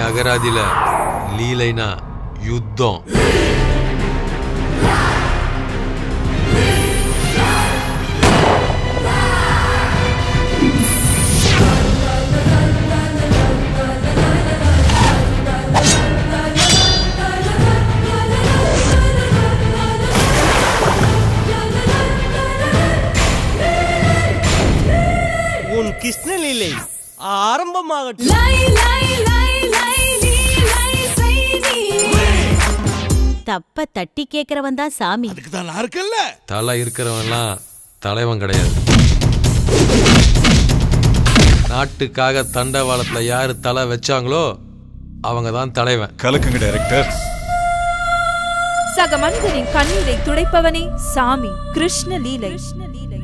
அகராதியில லீலைனா யுத்தம் உன் கிருஷ்ணலீலை ஆரம்பமாகட்டும் லை லை லை லை லீ லை செய்தி தப்ப தட்டி கேக்குறவன் தான் சாமி அதுக்கு தான் நான் இருக்கேன்ல தலை இருக்கிறவன்லாம் தலைவன் கிடையாது நாட்டுக்காக தண்டவாளத்துல யாரு தலை வச்சாங்களோ அவங்க தான் தலைவன் கலக்குங்க டைரக்டர் சக மனிதனின் கண்ணீரை துடைப்பவனே சாமி கிருஷ்ண லீலை